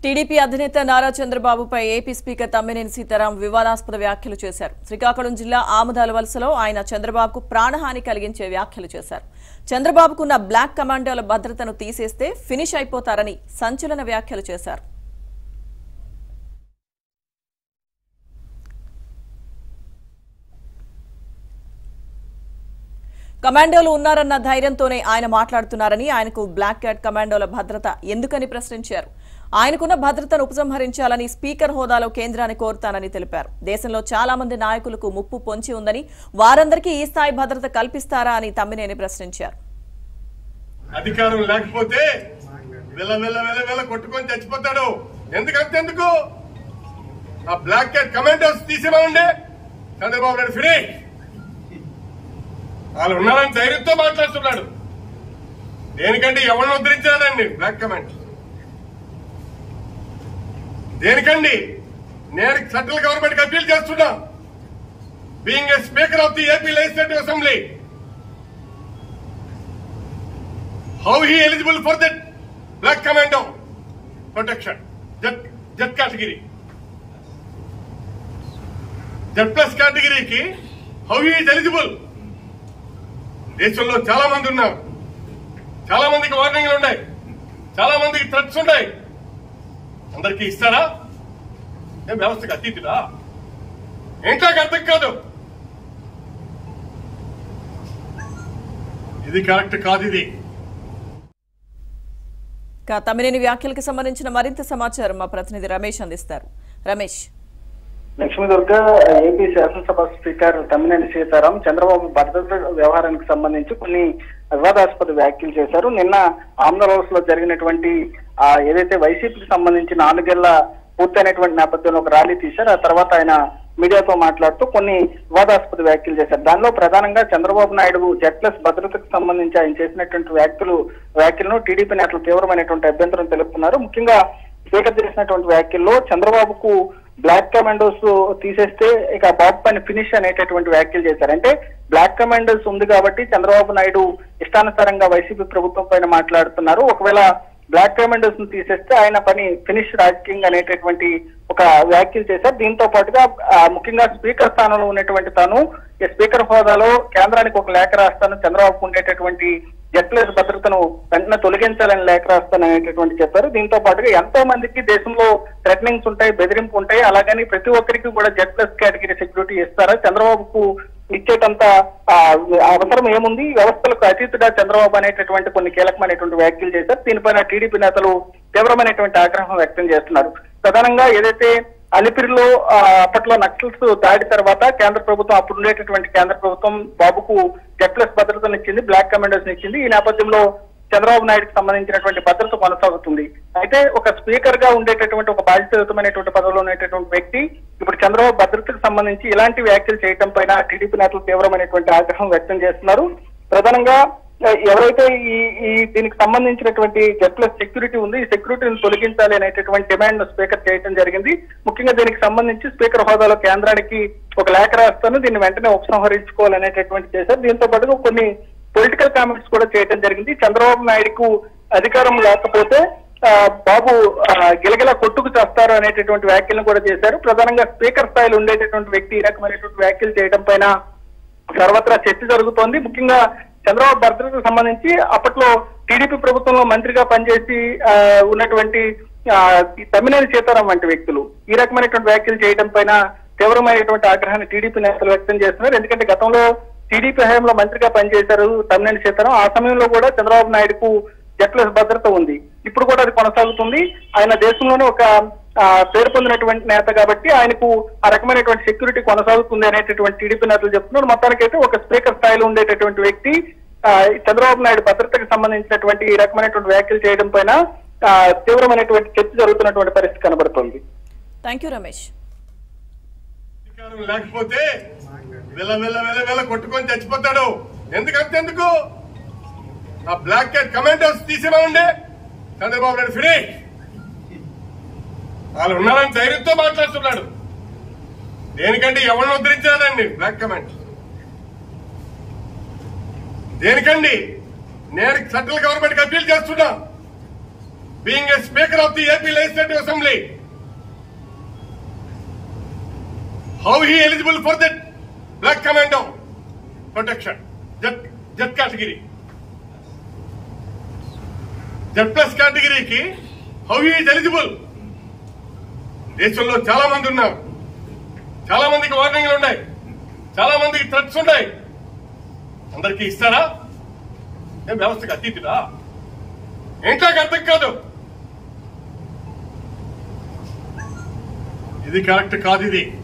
TDP అధినేత నారా చంద్రబాబుపై AP speaker Tammineni Sitaram వివాదాస్పద వ్యాఖ్యలు చేశారు శ్రీకాకుళం జిల్లా ఆముదాల వలసలో ఆయన చంద్రబాబుకు ప్రాణహాని కలిగించే వ్యాఖ్యలు చేశారు చంద్రబాబుకున్న బ్లాక్ కమాండోల భద్రతను తీసేస్తే ఫినిష్ అయిపోతారని సంచలన వ్యాఖ్యలు చేశారు కమాండోలు ఉన్నారన్న ధైర్యంతోనే ఆయన మాట్లాడుతున్నారని ఆయనకు బ్లాక్ క్యాట్ కమాండోల భద్రత ఎందుకని ప్రశ్నించారు ఆయనకున్న భద్రతను ఉపసంహరించాలని స్పీకర్ హోదాలో కేంద్రాన్ని కోరుతానని తెలిపారు దేశంలో చాలా మంది నాయకులకు ముప్పు పొంచి ఉందని వారందరికీ ఈ స్థాయి భద్రత కల్పిస్తారా అని తమ్మినేని ప్రశ్నించారు అధికారం లేకపోతే వెల వెల వెల వెల కొట్టుకొని చచ్చిపోతాడు ఎందుకంటే ఎందుకు ఆ బ్లాక్ క్యాట్ కమాండోస్ తీసేమండి చంద్రబాబు నాయుడు ఫినిష్ వాళ్ళు ఉన్నారని ధైర్యంతో మాట్లాడుతున్నాడు దేనికంటే ఎవరిని ఉద్ధరించాడండి బ్లాక్ కమాండ్ దేనికండి నేను సెంట్రల్ గవర్నమెంట్ అప్పీల్ చేస్తున్నా being a speaker of the AP legislative assembly how he eligible for that black commando protection jet jet category Z plus కేటగిరీకి హౌ ఈజ్ ఎలిజిబుల్ దేశంలో చాలా మంది ఉన్నారు చాలా మందికి వార్నింగ్లు ఉన్నాయి చాలా మందికి థ్రెట్స్ ఉన్నాయి అందరికీ ఇస్తారా ఏం వ్యవస్థకు అతీతుడా ఏంటో అర్థం కాదు ఇది కరెక్ట్ కాదు ఇది ఇక తమ్మినేని వ్యాఖ్యలకు సంబంధించిన మరింత సమాచారం మా ప్రతినిధి రమేష్ అందిస్తారు రమేష్ లక్ష్మీ దుర్గ ఏపీ శాసనసభ స్పీకర్ తమ్మినేని సీతారాం చంద్రబాబు భద్రత వ్యవహారానికి సంబంధించి కొన్ని వివాదాస్పద వ్యాఖ్యలు చేశారు నిన్న ఆంధ్రప్రదేశ్ లో జరిగినటువంటి ఆ ఏదైతే వైసీపీకి సంబంధించి నాలుగేళ్ల పూర్తయినటువంటి నేపథ్యంలో ఒక ర్యాలీ తీశారు ఆ తర్వాత ఆయన మీడియాతో మాట్లాడుతూ కొన్ని వివాదాస్పద వ్యాఖ్యలు చేశారు దానిలో ప్రధానంగా చంద్రబాబు నాయుడు జెడ్ ప్లస్ భద్రతకు సంబంధించి ఆయన చేసినటువంటి వ్యాఖ్యలు వ్యాఖ్యలను టీడీపీ నేతలు తీవ్రమైనటువంటి అభ్యంతరం తెలుపుతున్నారు ముఖ్యంగా స్పీకర్ చేసినటువంటి వ్యాఖ్యల్లో చంద్రబాబుకు బ్లాక్ కమాండోస్ తీసేస్తే ఇక బాబు పైన ఫినిష్ అనేటటువంటి వ్యాఖ్యలు చేశారు అంటే బ్లాక్ కమాండోస్ ఉంది కాబట్టి చంద్రబాబు నాయుడు ఇష్టానుసారంగా వైసీపీ ప్రభుత్వం పైన మాట్లాడుతున్నారు ఒకవేళ బ్లాక్ కమాండోస్ ను తీసేస్తే ఆయన పని ఫినిష్ రాజకీయంగా అనేటటువంటి ఒక వ్యాఖ్యలు చేశారు దీంతో పాటుగా ఆ, ముఖ్యంగా స్పీకర్ స్థానంలో ఉన్నటువంటి తాను ఈ స్పీకర్ హోదాలో కేంద్రానికి ఒక లేఖ రాస్తాను చంద్రబాబు ఉండేటటువంటి జెడ్ ప్లస్ భద్రతను వెంటనే తొలగించాలని లేఖ రాస్తాను అనేటటువంటి చెప్పారు దీంతో పాటుగా ఎంతో మందికి దేశంలో థ్రెటనింగ్స్ ఉంటాయి బెదిరింపు ఉంటాయి అలాగని ప్రతి ఒక్కరికి కూడా జెడ్ ప్లస్ కేటగిరీ సెక్యూరిటీ ఇస్తారా చంద్రబాబుకు ఇచ్చేటంత ఆ, అవసరం ఏముంది వ్యవస్థలకు అతీతుగా చంద్రబాబు అనేటటువంటి కొన్ని కీలకమైనటువంటి వ్యాఖ్యలు చేశారు దీనిపైన టీడీపీ నేతలు తీవ్రమైనటువంటి ఆగ్రహం వ్యక్తం చేస్తున్నారు ప్రధానంగా ఏదైతే అలిపిరిలో ఆ, అప్పట్లో నక్సల్స్ దాడి తర్వాత కేంద్ర ప్రభుత్వం అప్పుడు ఉండేటటువంటి కేంద్ర ప్రభుత్వం బాబుకు జెడ్ ప్లస్ భద్రతను ఇచ్చింది బ్లాక్ కమాండోస్ ఇచ్చింది ఈ నేపథ్యంలో చంద్రబాబు నాయుడుకి సంబంధించినటువంటి భద్రత కొనసాగుతుంది అయితే ఒక స్పీకర్ గా ఉండేటటువంటి ఒక బాధ్యతయుతమైనటువంటి పదవిలో ఉండేటటువంటి వ్యక్తి ఇప్పుడు చంద్రబాబు భద్రతకు సంబంధించి ఇలాంటి వ్యాఖ్యలు చేయడం పైన టీడీపీ నేతలు తీవ్రమైనటువంటి ఆగ్రహం వ్యక్తం చేస్తున్నారు ప్రధానంగా ఆ, ఎవరైతే ఈ ఈ దీనికి సంబంధించినటువంటి జెడ్ ప్లస్ సెక్యూరిటీ ఉంది ఈ సెక్యూరిటీని తొలగించాలి అనేటటువంటి డిమాండ్ ను స్పీకర్ చేయడం జరిగింది ముఖ్యంగా దీనికి సంబంధించి స్పీకర్ హోదాలో కేంద్రానికి ఒక లేఖ రాస్తాను దీన్ని వెంటనే ఉపసంహరించుకోవాలనేటటువంటి చేశారు దీంతో పాటుగా కొన్ని పొలిటికల్ కామెంట్స్ కూడా చేయడం జరిగింది చంద్రబాబు నాయుడుకు అధికారం లేకపోతే ఆ, బాబు ఆ, గిలగిల కొట్టుకు చేస్తారు అనేటటువంటి వ్యాఖ్యలను కూడా చేశారు ప్రధానంగా స్పీకర్ స్థాయిలో ఉండేటటువంటి వ్యక్తి ఈ రకమైనటువంటి వ్యాఖ్యలు చేయడం పైన సర్వత్రా చర్చ జరుగుతోంది ముఖ్యంగా చంద్రబాబు భద్రతకు సంబంధించి అప్పట్లో టీడీపీ ప్రభుత్వంలో మంత్రిగా పనిచేసి ఆ, ఉన్నటువంటి ఆ, ఈ తమ్మినేని సీతారాం వంటి వ్యక్తులు ఈ రకమైనటువంటి వ్యాఖ్యలు చేయడం పైన తీవ్రమైనటువంటి ఆగ్రహాన్ని టీడీపీ నేతలు వ్యక్తం చేస్తున్నారు ఎందుకంటే గతంలో టీడీపీ హయాంలో మంత్రిగా పనిచేశారు తమ్మినేని సీతారాం ఆ సమయంలో కూడా చంద్రబాబు నాయుడుకు జట్లెస్ భద్రత ఉంది ఇప్పుడు కూడా అది కొనసాగుతుంది ఆయన దేశంలోనే ఒక ఆ, పేరు పొందినటువంటి నేత కాబట్టి ఆయనకు ఆ రకమైనటువంటి సెక్యూరిటీ కొనసాగుతుంది అనేటటువంటి టీడీపీ నేతలు చెప్తున్నారు మొత్తానికైతే ఒక స్పీకర్ స్థాయిలో ఉండేటటువంటి వ్యక్తి ఆ, చంద్రబాబు నాయుడు భద్రతకు సంబంధించినటువంటి ఈ రకమైనటువంటి వ్యాఖ్యలు చేయడం పైన ఆ, తీవ్రమైనటువంటి చర్చ జరుగుతున్నటువంటి పరిస్థితి కనబడుతోంది థ్యాంక్ యూ రమేష్ అధికారం లేకపోతే వెల వెల వెల వెల కొట్టుకొని చచ్చిపోతాడు ఎందుకంటే ఎందుకు ఆ బ్లాక్ క్యాట్ కమాండోస్ తీసేమండి చంద్రబాబు నాయుడు ఫినిష్ వాళ్ళు ఉన్నారని ధైర్యంతో మాట్లాడుతున్నాడు దేనికంటే ఎవరిని ఉద్ధరించాడండి బ్లాక్ కమాండ్ దేనికండి నేను సెంట్రల్ గవర్నమెంట్ అప్పీల్ చేస్తున్నా being a speaker of the AP Legislative Assembly, how he eligible for that black commando protection, jet, jet category. Z plus కేటగిరీకి హౌ ఈజ్ ఎలిజిబుల్ దేశంలో చాలా మంది ఉన్నారు చాలా మందికి వార్నింగ్లు ఉన్నాయి చాలా మందికి థ్రెట్స్ ఉన్నాయి అందరికీ ఇస్తారా ఏం వ్యవస్థకు అతీతుడా ఏంటో అర్థం కాదు ఇది కరెక్ట్ కాదు ఇది